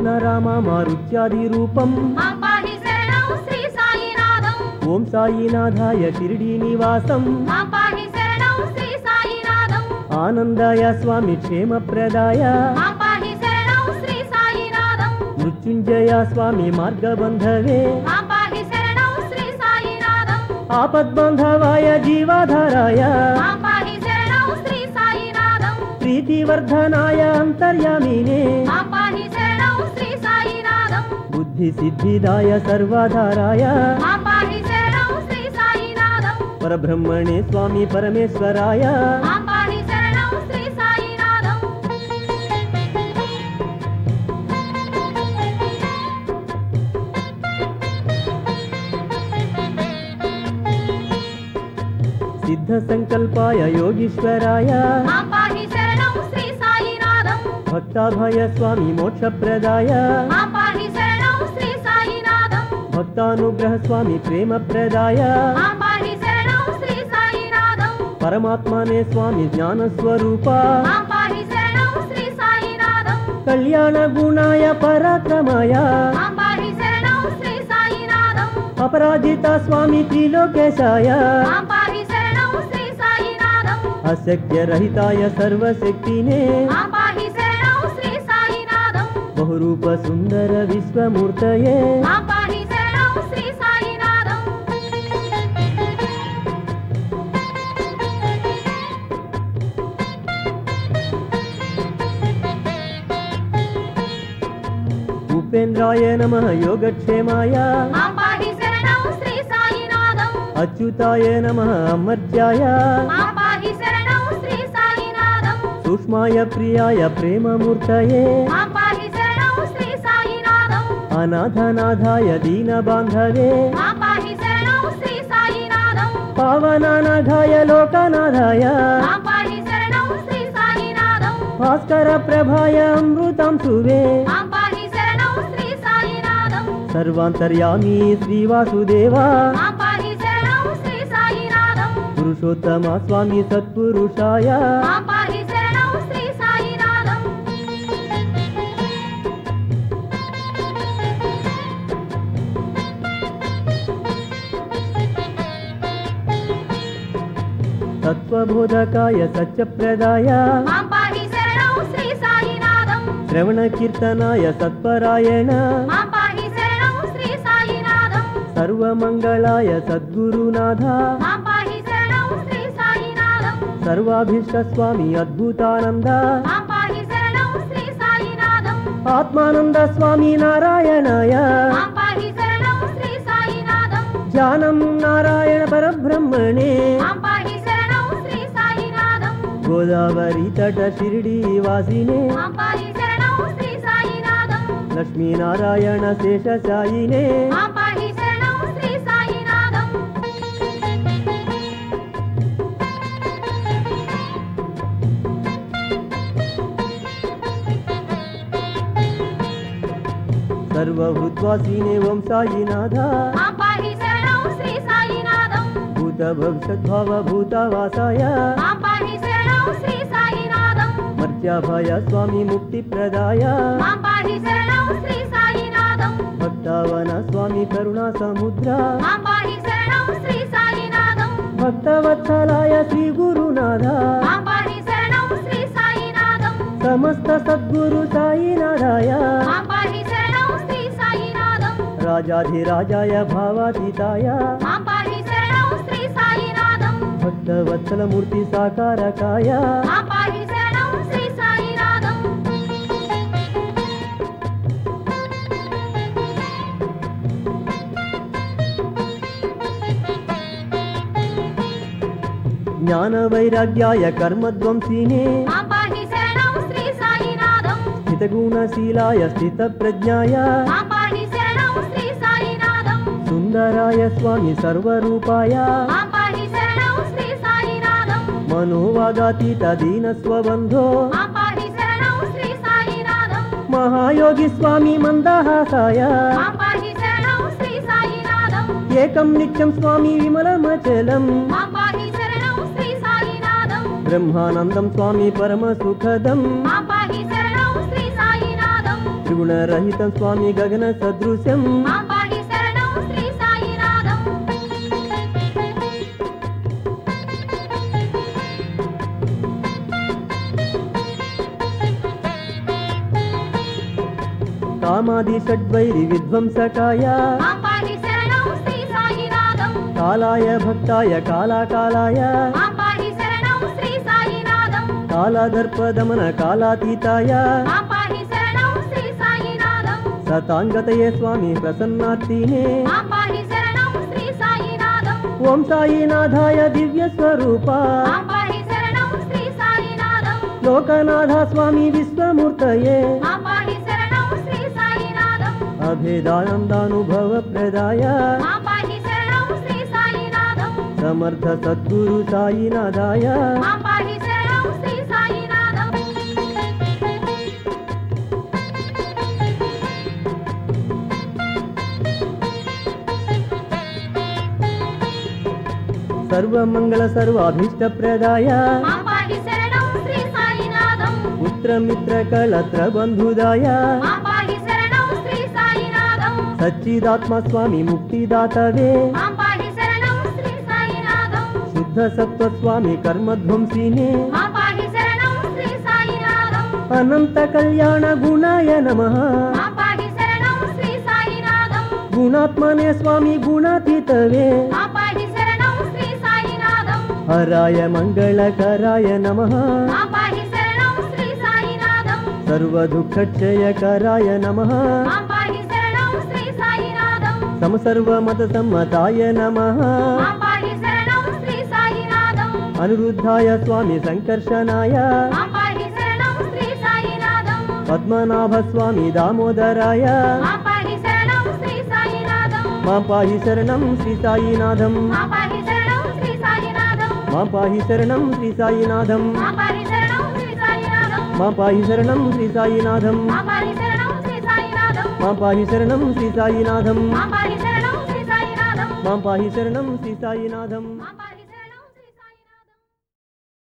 కృష్ణ రామ మారుత్యాది రూపం మాం పాహి శరణం శ్రీ సాయినాథం ఓం సాయినాథాయ షిరిడీ నివాసం మాం పాహి శరణం శ్రీ సాయినాథం ఆనందాయ స్వామి క్షేమప్రదాయ మాం పాహి శరణం శ్రీ సాయినాథం మృత్యుంజయ స్వామి మార్గబంధవే మాం పాహి శరణం శ్రీ సాయినాథం ఆపద్బంధవాయ జీవాధారాయ మాం పాహి శరణం శ్రీ సాయినాథం ప్రీతివర్ధనాయ అంతర్యామినే మాం పాహి శరణం శ్రీ సాయినాథం బుద్ధి సిద్ధిదాయ సర్వాధారాయ మాం పాహి శరణం శ్రీ సాయినాథం పరబ్రహ్మణే స్వామి పరమేశ్వరాయ మాం పాహి శరణం శ్రీ సాయినాథం సిద్ధ సంకల్పాయ యోగీశ్వరాయ మాం పాహి శరణం శ్రీ సాయినాథం భక్తాభయ స్వామి మోక్షప్రదాయ మాం పాహి శరణం శ్రీ సాయినాథం భక్తానుగ్రహ స్వామి ప్రేమప్రదాయ మాం పాహి శరణం శ్రీ సాయినాథం పరమాత్మనే స్వామి జ్ఞానస్వరూప మాం పాహి శరణం శ్రీ సాయినాథం కళ్యాణ గుణాయ పరాక్రమాయ మాం పాహి శరణం శ్రీ సాయినాథం అపరాజిత స్వామి త్రిలోకేశాయ మాం పాహి శరణం శ్రీ సాయినాథం అశక్యరహితాయ సర్వశక్తినే మాం పాహి శరణం శ్రీ సాయినాథం బహురూప సుందర విశ్వమూర్తయే మాం పాహి శరణం శ్రీ సాయినాథం ఉపేంద్రాయ నమ యోగక్షేమాయ మాం పాహి శరణం శ్రీ సాయినాథం అచ్యుతాయ నమ అమర్త్యాయ మాం పాహి శరణం శ్రీ సాయినాథం సూక్ష్మాయ ప్రియాయ ప్రేమమూర్తయే మాం పాహి శరణం శ్రీ సాయినాథం అనాథనాథాయ దీనబాంధవే మాం పాహి శరణం శ్రీ సాయినాథం పావనానాథాయ లోకనాథాయ మాం పాహి శరణం శ్రీ సాయినాథం భాస్కర ప్రభాయ అమృతం సువే మాం పాహి శరణం శ్రీ సాయినాథం సర్వాంతర్యామి శ్రీవాసుదేవా మాం పాహి శరణం శ్రీ సాయినాథం పురుషోత్తమ స్వామి సత్పురుషాయ మాం పాహి శరణం శ్రీ సాయినాథం తత్వబోధకాయ సత్యప్రదాయ మాం పాహి శరణం శ్రీ సాయినాథం శ్రవణ కీర్తనాయ సత్పరాయణ మాం పాహి శరణం శ్రీ సాయినాథం సర్వమంగళాయ సద్గురునాథ మాం పాహి శరణం శ్రీ సాయినాథం సర్వాభీష్ట స్వామి అద్భుతానంద మాం పాహి శరణం శ్రీ సాయినాథం ఆత్మానంద స్వామి నారాయణాయ మాం పాహి శరణం శ్రీ సాయినాథం ధ్యానం నారాయణ పరబ్రహ్మణే మాం పాహి శరణం శ్రీ సాయినాథం గోదావరి తట షిరిడి వాసినే మాం పాహి శరణం శ్రీ సాయినాథం లక్ష్మీనారాయణ శేషశాయినే మాం పాహి శరణం శ్రీ సాయినాథం సర్వహృద్వాసినే ఓం సాయినాథ మాం పాహి శరణం శ్రీ సాయినాథం భూత భవిష్యద్భావ భూతవాసాయ మాం పాహి శరణం శ్రీ సాయినాథం మర్త్యాభయ స్వామి ముక్తి ప్రదాయ మాం పాహి శరణం శ్రీ సాయినాథం భక్తావన స్వామి కరుణా సముద్ర మాం పాహి శరణం శ్రీ సాయినాథం భక్తవత్సలాయ శ్రీ గురునాథ మాం పాహి శరణం శ్రీ సాయినాథం సమస్త సద్గురు సాయినాథాయ మాం పాహి శరణం శ్రీ సాయినాథం రాజాధిరాజాయ భావాతీతాయ మాం పాహి శరణం శ్రీ సాయినాథం భక్తవత్సలమూర్తి సాకారకాయ మాం పాహి శరణం శ్రీ సాయినాథం జ్ఞాన వైరాగ్యాయ కర్మధ్వంసినే మాం పాహి శరణం శ్రీ సాయినాథం స్థితగుణశీలాయ స్థిత ప్రజ్ఞాయ మాం పాహి శరణం శ్రీ సాయినాథం సుందరాయ స్వామి సర్వరూపాయ మాం పాహి శరణం శ్రీ సాయినాథం మనోవాగాతీత దీన స్వబంధో మాం పాహి శరణం శ్రీ సాయినాథం మహాయోగి స్వామి మందహాసాయ మాం పాహి శరణం శ్రీ సాయినాథం ఏకం నిత్యం స్వామి విమలమచలం మాం పాహి శరణం శ్రీ సాయినాథం బ్రహ్మానందం స్వామి పరమ సుఖదం మాం పాహి శరణం శ్రీ సాయినాథం త్రిగుణరహితం స్వామి గగన సదృశ్యం మా పాహి శరణం శ్రీ సాయినాథం కామాది షడ్వైరి విధ్వంసకాయ మా పాహి శరణం శ్రీ సాయినాథం కాలాయ భక్తాయ కాలాకాలాయ మా పాహి శరణం శ్రీ సాయినాథం కాలాదర్పదమన కాలాతీతాయ మా పాహి శరణం శ్రీ సాయినాథం సతాంగతయే స్వామి ప్రసన్నార్థినే మా పాహి శరణం శ్రీ సాయినాథం ఓం సాయినాథాయ దివ్య స్వరూప మా పాహి శరణం శ్రీ సాయినాథం లోకనాథ స్వామి విశ్వమూర్తయే మా పాహి శరణం శ్రీ సాయినాథం అభేదానందానుభవ ప్రదాయ మా పాహి శరణం శ్రీ సాయినాథం సమర్థ సద్గురు సాయినాథాయ మా పాహి శరణం శ్రీ సాయినాథం సర్వమంగళ సర్వాభీష్ట ప్రదాయ మా పాహి శరణం శ్రీ సాయినాథం పుత్రమిత్ర కళత్ర బంధుదాయ మా పాహి శరణం శ్రీ సాయినాథం సచ్చిదాత్మ స్వామి ముక్తిదాతవే మా పాహి శరణం శ్రీ సాయినాథం శుద్ధ సత్వ స్వామి కర్మధ్వంసినే మా పాహి శరణం శ్రీ సాయినాథం అనంత కళ్యాణ గుణాయ నమ మా పాహి శరణం శ్రీ సాయినాథం గుణాత్మనే స్వామి గుణాతీతవే మా పాహి శరణం శ్రీ సాయినాథం హరాయ మంగళకరాయ నమ మా పాహి శరణం శ్రీ సాయినాథం సర్వదుఃఖక్షయకరాయ నమ మా పాహి శరణం శ్రీ సాయినాథం సమసర్వమత సమ్మతాయ నమ మా పాహి శరణం శ్రీ సాయినాథం అనిరుద్ధాయ స్వామి సంకర్షణాయ మా పాహి శరణం శ్రీ సాయినాథం పద్మనాభ స్వామి దామోదరాయ మా పాహి శరణం శ్రీ సాయినాథం మా పాహి శరణం శ్రీ సాయినాథం మా పాహి శరణం శ్రీ సాయినాథం మా పాహి శరణం శ్రీ సాయినాథం మా పాహి శరణం శ్రీ సాయినాథం మా పాహి శరణం శ్రీ సాయినాథం మా పాహి శరణం శ్రీ సాయినాథం మా పాహి శరణం శ్రీ సాయినాథం మా పాహి శరణం శ్రీ సాయినాథం మా పాహి శరణం శ్రీ సాయినాథం మా పాహి